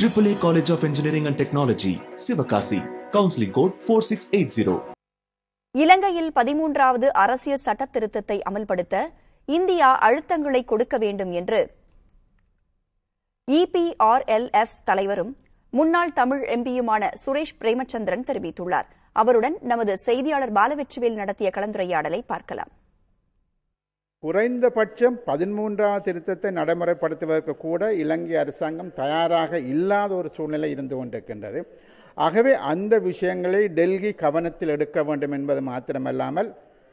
AAA College of Engineering and Technology, Sivakasi. Counseling code 4680. இலங்கையில் பதிமூன்றாவது அரசியல் சட்ட திருத்தத்தை அமல்படுத்த இந்தியா அழுத்தங்களை கொடுக்க வேண்டும் என்று இபிஆர்எல்எஃப் தலைவரும் முன்னாள் தமிழ் எம்பியுமான சுரேஷ் பிரேமச்சந்திரன் தெரிவித்துள்ளார் அவருடன் நமது செய்தியாளர் பாலவெற்றிவேல் நடத்திய கலந்துரையாடலை பார்க்கலாம் குறைந்தபட்சம் பதிமூன்றாவது திருத்தத்தை நடைமுறைப்படுத்துவதற்கு கூட இலங்கை அரசாங்கம் தயாராக இல்லாத ஒரு சூழ்நிலை இருந்து கொண்டிருக்கின்றது ஆகவே அந்த விஷயங்களை டெல்லி கவனத்தில் எடுக்க வேண்டும் என்பது மாத்திரமல்லாமல்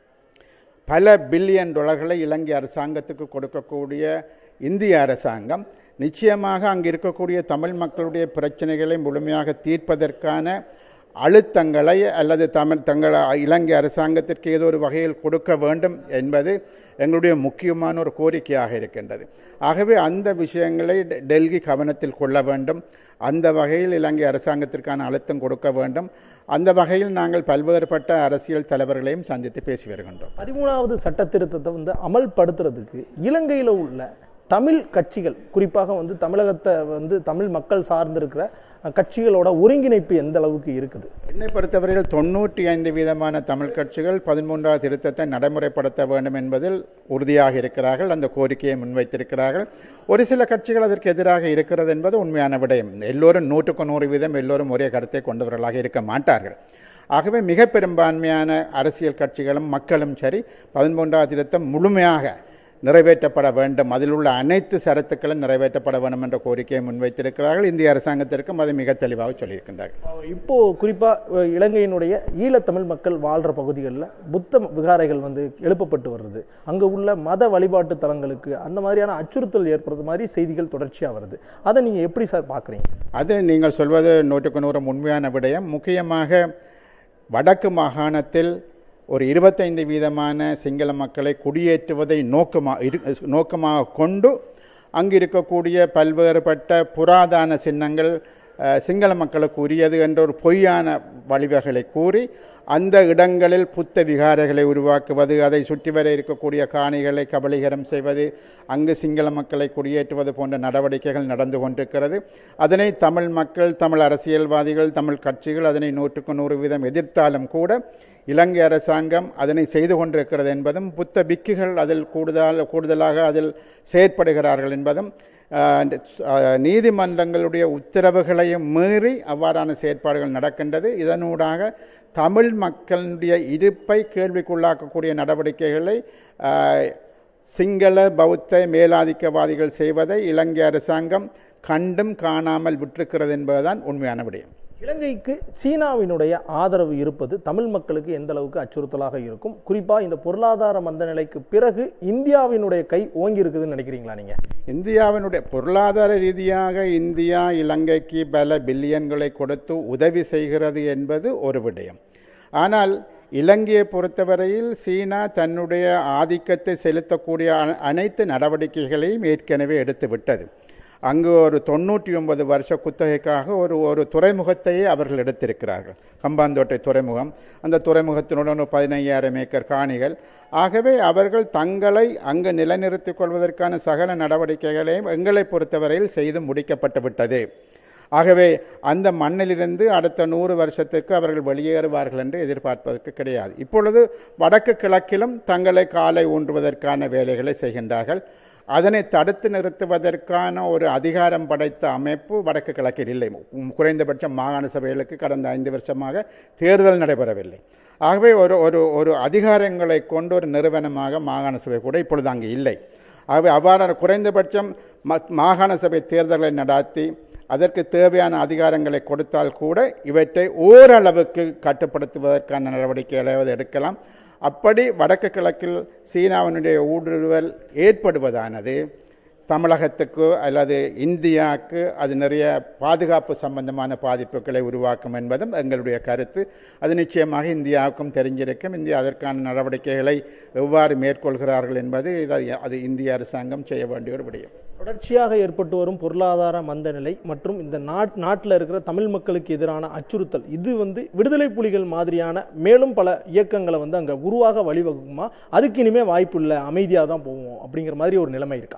பல பில்லியன் டாலர்களை இலங்கை அரசாங்கத்துக்கு கொடுக்கக்கூடிய இந்திய அரசாங்கம் நிச்சயமாக அங்கு இருக்கக்கூடிய தமிழ் மக்களுடைய பிரச்சனைகளை முழுமையாக தீர்ப்பதற்கான அழுத்தங்களை அல்லது தமிழ் தங்கள் இலங்கை அரசாங்கத்திற்கு ஏதோ ஒரு வகையில் கொடுக்க வேண்டும் என்பது எங்களுடைய முக்கியமான ஒரு கோரிக்கையாக இருக்கின்றது ஆகவே அந்த விஷயங்களை டெ- டெல்லி கவனத்தில் கொள்ள வேண்டும் அந்த வகையில் இலங்கை அரசாங்கத்திற்கான அழுத்தம் கொடுக்க வேண்டும் அந்த வகையில் நாங்கள் பல்வேறுபட்ட அரசியல் தலைவர்களையும் சந்தித்து பேசி வருகின்றோம் பதிமூணாவது சட்ட திருத்தத்தை வந்து அமல்படுத்துறதுக்கு இலங்கையில் உள்ள தமிழ் கட்சிகள் குறிப்பாக வந்து தமிழகத்தை வந்து தமிழ் மக்கள் சார்ந்திருக்கிற அஹ், கட்சிகளோட ஒருங்கிணைப்பு எந்த அளவுக்கு இருக்குது என்னை பொறுத்தவரையில் தொண்ணூற்றி ஐந்து வீதமான தமிழ் கட்சிகள் பதிமூன்றாவது திருத்தத்தை நடைமுறைப்படுத்த வேண்டும் என்பதில் உறுதியாக இருக்கிறார்கள் அந்த கோரிக்கையை முன்வைத்திருக்கிறார்கள் ஒரு சில கட்சிகள் அதற்கு எதிராக இருக்கிறது என்பது உண்மையான விடயம் எல்லோரும் நூற்றுக்கு நூறு வீதம் எல்லோரும் ஒரே கருத்தை கொண்டவர்களாக இருக்க மாட்டார்கள் ஆகவே மிக பெரும்பான்மையான அரசியல் கட்சிகளும் மக்களும் சரி பதிமூன்றாவது திருத்தம் முழுமையாக நிறைவேற்றப்பட வேண்டும் அதில் உள்ள அனைத்து சரத்துக்களும் நிறைவேற்றப்பட வேண்டும் என்ற கோரிக்கையை முன்வைத்திருக்கிறார்கள் இந்திய அரசாங்கத்திற்கும் அதை மிக தெளிவாக சொல்லியிருக்கின்றார்கள் அஹ், இப்போ குறிப்பா அஹ், இலங்கையினுடைய ஈழத்தமிழ் மக்கள் வாழ்ற பகுதிகளில் புத்த விகாரைகள் வந்து எழுப்பப்பட்டு வருது அங்க உள்ள மத வழிபாட்டு தலங்களுக்கு அந்த மாதிரியான அச்சுறுத்தல் ஏற்படுறது மாதிரி செய்திகள் தொடர்ச்சியா வருது அதை நீங்க எப்படி சார் பாக்குறீங்க அது நீங்கள் சொல்வது நூற்றுக்கு நூறு உண்மையான விடயம் முக்கியமாக வடக்கு மாகாணத்தில் ஒரு இருபத்தைந்து வீதமான சிங்கள மக்களை குடியேற்றுவதை நோக்கமா இரு- நோக்கமாக கொண்டு அங்கு இருக்கக்கூடிய பல்வேறுபட்ட புராதன சின்னங்கள் அஹ், சிங்கள மக்களுக்கு உரியது என்ற ஒரு பொய்யான வழிவகைகளை கூறி அந்த இடங்களில் புத்த விகாரைகளை உருவாக்குவது அதை சுற்றி வர இருக்கக்கூடிய காணிகளை கபலீகரம் செய்வது அங்கு சிங்கள மக்களை குடியேற்றுவது போன்ற நடவடிக்கைகள் நடந்து கொண்டிருக்கிறது அதனை தமிழ் மக்கள் தமிழ் அரசியல்வாதிகள் தமிழ் கட்சிகள் அதனை நூற்றுக்கு நூறு வீதம் எதிர்த்தாலும் கூட இலங்கை அரசாங்கம் அதனை செய்து கொண்டிருக்கிறது என்பதும் புத்த பிக்குகள் அதில் கூடுதல் கூடுதலாக அதில் செயற்படுகிறார்கள் என்பதும் ஆஹ், ஆஹ், நீதிமன்றங்களுடைய உத்தரவுகளையும் மீறி அவ்வாறான செயற்பாடுகள் நடக்கின்றது இதனூடாக தமிழ் மக்களுடைய இருப்பை கேள்விக்குள்ளாக்கக்கூடிய நடவடிக்கைகளை ஆஹ், சிங்கள பௌத்த மேலாதிக்கவாதிகள் செய்வதை இலங்கை அரசாங்கம் கண்டும் காணாமல் விட்டிருக்கிறது என்பதுதான் உண்மையான விடயம் இலங்கைக்கு சீனாவினுடைய ஆதரவு இருப்பது தமிழ் மக்களுக்கு எந்த அளவுக்கு அச்சுறுத்தலாக இருக்கும் குறிப்பா இந்த பொருளாதார மந்த நிலைக்கு பிறகு இந்தியாவினுடைய கை ஓங்கி இருக்குதுன்னு நினைக்கிறீங்களா நீங்க இந்தியாவினுடைய பொருளாதார ரீதியாக இந்தியா இலங்கைக்கு பல பில்லியன்களை கொடுத்து உதவி செய்கிறது என்பது ஒரு விடயம் ஆனால் இலங்கையை பொறுத்தவரையில் சீனா தன்னுடைய ஆதிக்கத்தை செலுத்தக்கூடிய அ- அனைத்து நடவடிக்கைகளையும் ஏற்கனவே எடுத்து விட்டது அங்கு ஒரு தொண்ணூற்றி ஒன்பது வருஷ குத்தகைக்காக ஒரு ஒரு துறைமுகத்தையே அவர்கள் எடுத்திருக்கிறார்கள் கம்பாந்தோட்டை துறைமுகம் அந்த துறைமுகத்தினுடன் ஒரு பதினையாயிரம் ஏக்கர் காணிகள் ஆகவே அவர்கள் தங்களை அங்கு நிலைநிறுத்திக் கொள்வதற்கான சகல நடவடிக்கைகளையும் எங்களை பொறுத்தவரையில் செய்து முடிக்கப்பட்டு விட்டது ஆகவே அந்த மண்ணிலிருந்து அடுத்த நூறு வருஷத்துக்கு அவர்கள் வெளியேறுவார்கள் என்று எதிர்பார்ப்பதற்கு கிடையாது இப்பொழுது வடக்கு கிழக்கிலும் தங்களை காலை ஊன்றுவதற்கான வேலைகளை செய்கின்றார்கள் அதனை தடுத்து நிறுத்துவதற்கான ஒரு அதிகாரம் படைத்த அமைப்பு வடக்கு கிழக்கில் இல்லை உம், குறைந்தபட்சம் மாகாண சபைகளுக்கு கடந்த ஐந்து வருஷமாக தேர்தல் நடைபெறவில்லை ஆகவே ஒரு ஒரு ஒரு அதிகாரங்களை கொண்டு ஒரு நிறுவனமாக மாகாண சபை கூட இப்பொழுது அங்கு இல்லை ஆகவே அவ்வாறான குறைந்தபட்சம் ம- மாகாண சபை தேர்தல்களை நடாத்தி அதற்கு தேவையான அதிகாரங்களை கொடுத்தால் கூட இவற்றை ஓரளவுக்கு கட்டுப்படுத்துவதற்கான நடவடிக்கைகளை எடுக்கலாம் அப்படி வடக்கு கிழக்கில் சீனாவினுடைய ஊடுருவல் ஏற்படுவதானது தமிழகத்துக்கு அல்லது இந்தியாவுக்கு அது நிறைய பாதுகாப்பு சம்பந்தமான பாதிப்புகளை உருவாக்கும் என்பதும் எங்களுடைய கருத்து அது நிச்சயமாக இந்தியாவுக்கும் தெரிஞ்சிருக்கும் இந்தியா அதற்கான நடவடிக்கைகளை எவ்வாறு மேற்கொள்கிறார்கள் என்பது இதை அது இந்திய அரசாங்கம் செய்ய வேண்டிய ஒரு விடயம் தொடர்ச்சியாக ஏற்பட்டு வரும் பொருளாதார மந்த நிலை மற்றும் இந்த நாட் நாட்டில் இருக்கிற தமிழ் மக்களுக்கு எதிரான அச்சுறுத்தல் இது வந்து விடுதலை புலிகள் மாதிரியான மேலும் பல இயக்கங்களை வந்து அங்கே உருவாக வழிவகுக்குமா அதுக்கு இனிமே வாய்ப்பு இல்லை அமைதியாக தான் போவோம் அப்படிங்கிற மாதிரி ஒரு நிலைமை இருக்கா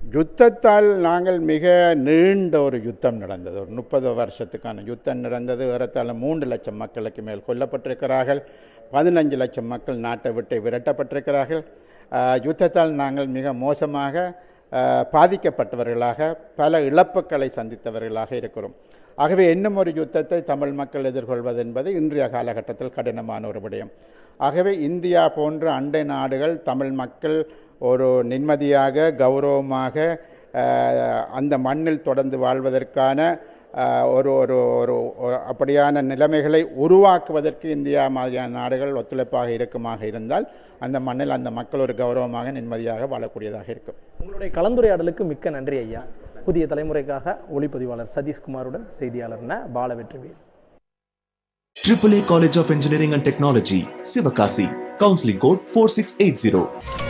யுத்தத்தால் நாங்கள் மிக நீண்ட ஒரு யுத்தம் நடந்தது ஒரு முப்பது வருஷத்துக்கான யுத்தம் நடந்தது ஏறத்தாழ மூன்று லட்சம் மக்களுக்கு மேல் கொல்லப்பட்டிருக்கிறார்கள் பதினஞ்சு லட்சம் மக்கள் நாட்டை விட்டு விரட்டப்பட்டிருக்கிறார்கள் ஆஹ், யுத்தத்தால் நாங்கள் மிக மோசமாக ஆஹ், பாதிக்கப்பட்டவர்களாக பல இழப்புக்களை சந்தித்தவர்களாக இருக்கிறோம் ஆகவே இன்னும் ஒரு யுத்தத்தை தமிழ் மக்கள் எதிர்கொள்வது என்பது இன்றைய காலகட்டத்தில் கடினமான ஒரு விடயம் ஆகவே இந்தியா போன்ற அண்டை நாடுகள் தமிழ் மக்கள் ஒரு நிம்மதியாக கௌரவமாக ஆஹ், அந்த மண்ணில் தொடர்ந்து வாழ்வதற்கான ஆஹ், ஒரு ஒரு ஒரு ஒரு அப்படியான நிலைமைகளை உருவாக்குவதற்கு இந்தியா மாதிரியான நாடுகள் ஒத்துழைப்பாக இருக்குமாக இருந்தால் அந்த மண்ணில் அந்த மக்கள் ஒரு கௌரவமாக நிம்மதியாக வாழக்கூடியதாக இருக்கும் உங்களுடைய கலந்துரையாடலுக்கு மிக்க நன்றி ஐயா புதிய தலைமுறைக்காக ஒளிப்பதிவாளர் சதீஷ்குமாருடன் செய்தியாளர் ந Balavetrivel AAA College of Engineering and Technology, Sivakasi. Counseling code 4680.